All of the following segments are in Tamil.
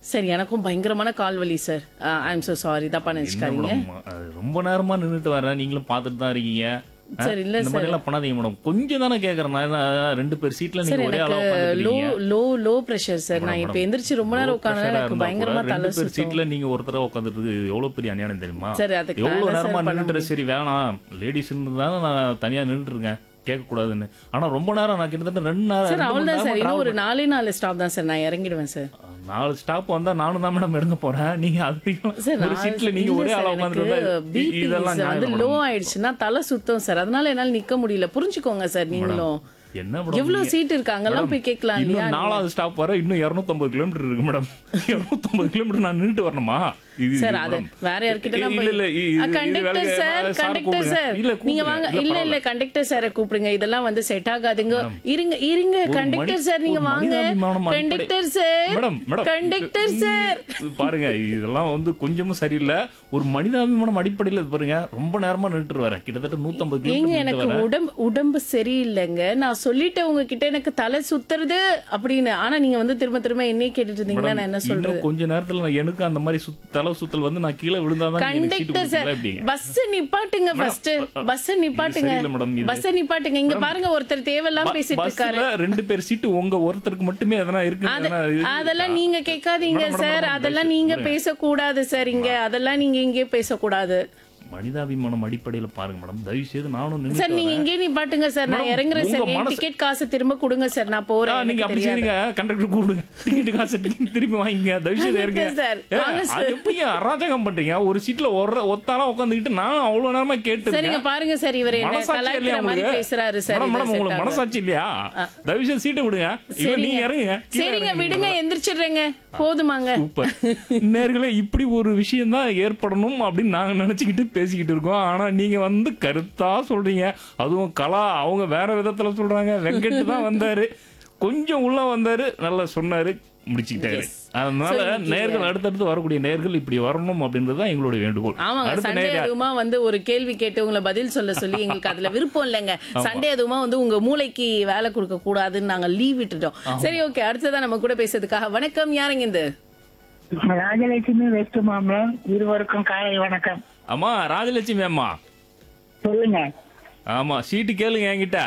சார் எனக்கும் பயங்கரமான கால் வலி sir I am so sorry தப்பா என்ன நினைச்சுக்காதீங்க மேடம் அது ரொம்ப நேரமா நின்னுட்டு வரேன் நீங்களும் பார்த்துட்டு தான் இருக்கீங்க ஆ? சார், இல்ல இந்த மாதிரி எல்லாம் பண்ணாதீங்க மேடம் கொஞ்சம் தானே கேக்குறேன் நான் என்ன, ரெண்டு பேர் சீட்ல சார் நீங்க ஒரே ஆளா எனக்கு லோ உட்காந்துருக்கீங்க லோ லோ பிரஷர் சார் நான் இப்ப எந்திரிச்சு ரொம்ப நேரம் உட்காந்து எனக்கு பயங்கரமா தலை ரெண்டு பேர் சுத்தம் சீட்ல நீங்க ஒருத்தர உட்காந்துட்டு இருக்கு எவ்வளவு பெரிய அநியாயம் தெரியுமா சரி, அதுக்கு நான் எவ்வளவு என்ன நேரமா சார் பண்ண நின்னுட்டு சரி வேணாம் லேடிஸ் தானே நான் தனியா நின்னுட்டு இருக்கேன் கேட்க கூடாதுன்னு ஆனா ரொம்ப நேரம் நான் கிட்டத்தட்ட ரெண்டு நேரம் சார் ரெண்டு மணி அவ்வளவுதான் சார் நேரமா இன்னும் ஒரு travel நாலே நாலு ஸ்டாப் தான் சார் நான் இறங்கிடுவேன் சார் நாலு ஸ்டாப் வந்தா நானும் தான் மேடம் எடுங்க போறேன் நீங்க அது சார் ஒரு நான் சீட்ல நீங்க இல்ல ஒரே சார், ஆளா எனக்கு உட்காந்துட்டு BP இதெல்லாம் வந்து நியாயம் லோ மேடம். ஆயிடுச்சுன்னா தலை சுத்தம் சார் அதனால என்னால நிக்க முடியல புரிஞ்சுக்கோங்க சார் நீங்களும் என்ன மேடம் எவ்வளவு நீங்க- சீட் இருக்கு அங்கெல்லாம் மேடம், போய் கேட்கலாம் இல்லையா இன்னும் நாலாவது ஸ்டாப் வர இன்னும் 250 கிலோமீட்டர் இருக்கு மேடம் 250 கிலோமீட்டர் நான் நின்னுட்டு வரணுமா இது சார் இது அது மேடம். வேற யார்கிட்ட இல்ல, இல்ல, இது- இது கண்டக்டர் வேலைக்கு- சார் சாரை கண்டக்டர் கூப்பிடுங்க. சார் இல்ல, நீங்க கூப்பிடுங்க. வாங்க இல்ல, இல்ல இல்ல பரவாயில்ல. கண்டக்டர் சாரை கூப்பிடுங்க இதெல்லாம் வந்து செட் ஆகாதுங்க இருங்க இருங்க ஒரு கண்டக்டர் மனி- சார் நீங்க ஒரு வாங்க மனிதாபிமானம் அடிப்படை- conductor sir madam, madam, conductor இது- சார் இது பாருங்க இதெல்லாம் வந்து கொஞ்சமும் சரியில்லை ஒரு மனிதாபிமானம் அடிப்படையில் இது பாருங்க ரொம்ப நேரமா நின்றுட்டு வரேன் கிட்டத்தட்ட 150 ஏங்க கிலோமீட்டர் எனக்கு வரேன் உடம்பு உடம்பு சரியில்லைங்க நான் சொல்லிட்டேன் உங்ககிட்ட எனக்கு தலை சுத்துறது அப்படின்னு ஆனா நீங்க வந்து திரும்ப திரும்ப என்னையே கேட்டுட்டு இருந்தீங்கன்னா நான் என்ன சொல்றது இன்னும் கொஞ்ச நேரத்துல நான் எனக்கு அந்த மாதிரி சுத்- தலை சுத்தல் வந்து நான் கீழே விழுந்தாதான் நீங்க எனக்கு சீட்டு கண்டக்டர் சார் கொடுப்பீங்களா எப்படிங்க பஸ் நிப்பாட்டுங்க ஃபர்ஸ்ட் பஸ் நிப்பாட்டுங்க சரியில்லை மேடம், இது. பஸ் நிப்பாட்டுங்க இங்க பாருங்க ஒருத்தர் தேவையெல்லாம் பேசிட்டு இருக்காரு பஸ்ல ரெண்டு பேர் சீட்டு உங்க ஒருத்தருக்கு மட்டுமே எதனா இருக்கு அது- எதனா இது- அதெல்லாம் நீங்க கேட்காதீங்க மேடம், மேடம், சார் மேடம், அதெல்லாம் தயவுசெய்து நீங்க பாருங்க. பேசக்கூடாது சார் இங்க அதெல்லாம் நீங்க இங்கே பேசக்கூடாது மனிதாபிமானம் அடிப்படையில பாருங்க மேடம் தயவு செய்து நானும் நின்னு சார் நீங்க இங்கே நிப்பாட்டுங்க சார் நான் மேடம், இறங்குறேன் சார் உங்க என் மனசு- டிக்கெட் காசு திரும்ப கொடுங்க சார் நான் போறேன் நீங்க எனக்கு அப்படி தெரியாது. செய்யுங்க கண்டக்டர் கூப்பிடுங்க டிக்கெட் காசு டிக்கெட் திருப்பி வாங்கிங்க தயவு செய்து இருங்க சார், வாங்க சார். அது எப்படி அராஜகம் பண்றீங்க ஒரு சீட்ல ஒரு ஒத்தாலாம் உட்காந்துக்கிட்டு நான் அவ்வளவு நேரமா கேட்டு சரிங்க பாருங்க சார் இவர் என்ன மனசாட்சி இல்லையா கலாய்க்கிற மாதிரி உங்களுக்கு பேசுறாரு சார் மேடம் இது மேடம் set உங்களுக்கு ஆகல. மனசாட்சி இல்லையா தயவு செய்து சீட்டை விடுங்க இல்ல நீங்க சரிங்க இறங்குங்க கீழே சரிங்க இறங்குங்க. விடுங்க எந்திரிச்சிடுறேங்க போதுமாங்க சூப்பர் நேர்களே இப்படி ஒரு விஷயம் தான் ஏற்படணும் அப்படின்னு நாங்க நினைச்சுக்கிட்டு பேசிக்கிட்டு இருக்கோம் ஆனா நீங்க வந்து கருத்தா சொல்றீங்க அதுவும் கலா அவங்க வேற விதத்துல சொல்றாங்க வெங்கட் தான் வந்தாரு கொஞ்சம் உள்ள வந்தாரு நல்லா சொன்னாரு முடிச்சுக்கிட்டாரு Yes. அதனால So, இன்னைக்கு- நேர்கள் அடுத்தடுத்து வரக்கூடிய நேர்கள் இப்படி வரணும் அப்படின்றது தான் எங்களுடைய வேண்டுகோள் ஆமாங்க அடுத்த சண்டே நேர அதுவுமா வந்து ஒரு கேள்வி கேட்டு உங்களை பதில் சொல்ல சொல்லி எங்களுக்கு அதுல விருப்பம் இல்லைங்க சண்டே அதுவுமா வந்து உங்க மூளைக்கு வேலை கொடுக்க கூடாதுன்னு நாங்க லீவ் விட்டுட்டோம் சரி ஓகே அடுத்ததான் நம்ம கூட பேசுறதுக்காக வணக்கம் யாருங்க இந்த ராஜலட்சுமி வெஸ்ட் மாம்பலம் இருவருக்கும் காலை வணக்கம் அம்மா ராஜலட்சுமி அம்மா சொல்லுங்க ஆமா சீட்டு கேளுங்க என்கிட்ட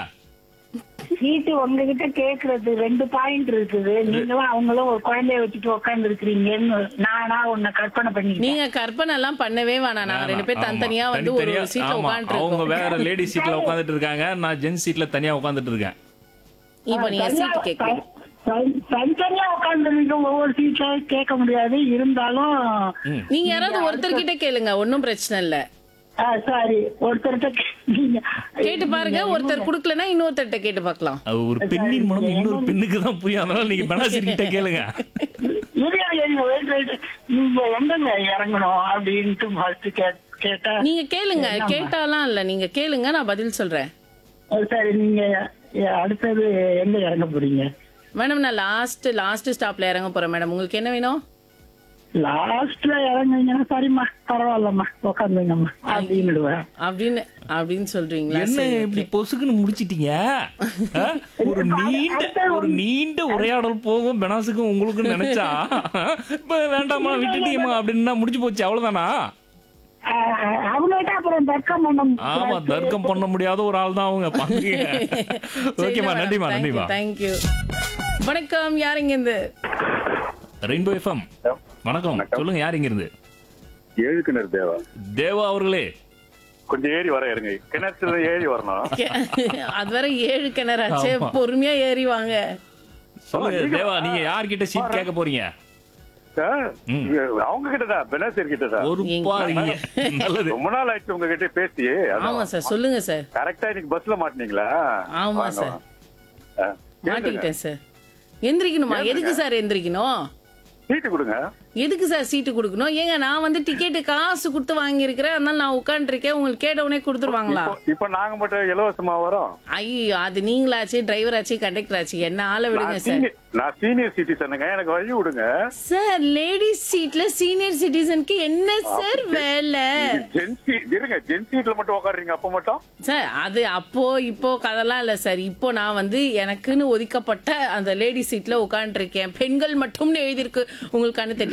சீட்டு உங்ககிட்ட கேக்குறது ரெண்டு பாயிண்ட் இருக்குது நீங்களும் அவங்களும் ஒரு குழந்தைய வச்சுட்டு உட்கார்ந்து இருக்கிறீங்கன்னு நானா உன்னை கற்பனை பண்ணி நீங்க கற்பனை எல்லாம் பண்ணவே வேணாம் நாங்க ரெண்டு பேர் ஆமா. தனித்தனியா வந்து ஒரு தனித்தனியா- சீட்ல ஆமா. உட்காந்துட்டு அவங்க இருக்கோம் வேற லேடி சீட்ல உட்காந்துட்டு இருக்காங்க நான் ஜென்ஸ் சீட்ல தனியா உட்காந்துட்டு இருக்கேன் இப்ப நீங்க சீட் கேட்கணும் தனித்தனியா உட்கார்ந்து ஒவ்வொரு சீட்ல கேட்க முடியாது இருந்தாலும் நீங்க யாராவது ஒருத்தர்கிட்ட கேளுங்க ஒன்னும் பிரச்சனை இல்ல சாரி ஒருத்தர்கிட்ட கே- நீங்க கேட்டு பாருங்க ஒருத்தர் குடுக்கலன்னா இன்னொருத்தர்கிட்ட கேட்டு பார்க்கலாம் அது ஒரு பெண்ணின் மனம் இன்னொரு பெண்ணுக்கு தான் புரியும் அதனால நீங்க பெனாசிரி கிட்ட கேளுங்க இருங்க, இருங்க, wait, wait. நீங்க எங்கங்க இறங்கணும் அப்படின்ட்டு ஃபர்ஸ்ட் கேட்டா நீங்க கேளுங்க கேட்டாலாம் இல்ல நீங்க கேளுங்க நான் பதில் சொல்றேன் சரி நீங்க அடுத்தது எங்க இறங்க போறீங்க மேடம் நான் லாஸ்ட் லாஸ்ட் ஸ்டாப்ல இறங்க போறேன் மேடம் உங்களுக்கு என்ன வேணும் லாஸ்ட்ல இறங்குனீங்கன்னா சரிம்மா பரவாயில்லம்மா உட்காந்துங்கம்மா அப்படின்னுடுவேன் அப்படின்னு அப்படின்னு சொல்றீங்களா என்ன சரி, இப்படி okay. பொசுக்குன்னு முடிச்சிட்டீங்க ஆ? ஒரு நீண்ட ஒரு நீண்ட உரையாடல் போகும் பெனாசுக்கும் உங்களுக்கும் நினைச்சா இப்ப வேண்டாமா விட்டுட்டீங்கம்மா அப்படின்னா முடிஞ்சு போச்சு அவ்வளவுதானா அவங்கள்ட்ட அப்புறம் தர்க்கம் பண்ண ஆமா தர்க்கம் பண்ண முடியாத ஒரு ஆள் தான் அவங்க பாருங்க ஓகேமா நன்றிமா நன்றிமா தேங்க்யூ வணக்கம் யாருங்க இந்த ரெயின்போ எஃப்எம் வணக்கம் சொல்லுங்க யார் இங்க இருந்து ஏழு கிணறு தேவா தேவா அவர்களே கொஞ்சம் ஏறி வர இருங்க கிணத்துல ஏறி வரணும் அது வரை ஏழு கிணறாச்சே ஆமா. பொறுமையா ஏறி வாங்க சொல்லுங்க தேவா நீங்க யார்கிட்ட சீட் கேட்க போறீங்க சார், ம். அவங்க கிட்டதான் பெனாசியர் கிட்டதான் ஒரு பாருங்க நல்லது ரொம்ப நாள் ஆயிடுச்சு உங்ககிட்ட பேசி ஆமா சார் சொல்லுங்க சார் கரெக்டா இன்னைக்கு பஸ்ல மாட்டினீங்களா ஆமா வாங்க, சார். வாங்க. ஆ, கேளுங்க. மாட்டிக்கிட்டேன் சார் எந்திரிக்கணுமா எதுக்கு சார் எந்திரிக்கணும் சீட்டு கொடுங்க எதுக்கு சார் சீட்டு கொடுக்கணும் ஏங்க நான் வந்து டிக்கெட்டு காசு கொடுத்து வாங்கியிருக்கிறேன் அதனால நான் உட்காந்துருக்கேன் உங்களுக்கு கேட்ட உடனே கொடுத்துருவாங்களா இப்போ- இப்ப நாங்க மட்டும் இலவசமா வரோம் ஐயோ அது நீங்களாச்சு டிரைவர் ஆச்சு கண்டக்டர் ஆச்சு என்ன ஆள விடுங்க நான் சார் senior- நான் சீனியர் சிட்டிசனுங்க எனக்கு வழி விடுங்க சார் லேடிஸ் சீட்ல சீனியர் சிட்டிசனுக்கு என்ன சார் வேலை ஜென்ஸ் சீட் இருங்க ஜென்ஸ் சீட்ல மட்டும் உட்காருறீங்க அப்ப மட்டும் சார் அது அப்போ இப்போ கதெல்லாம் இல்ல சார் இப்போ நான் வந்து எனக்குன்னு ஒதுக்கப்பட்ட அந்த லேடி சீட்ல உட்காந்துருக்கேன் பெண்கள் மட்டும்னு எழுதியிருக்கு உங்களுக்கு கண்ணு தெரியல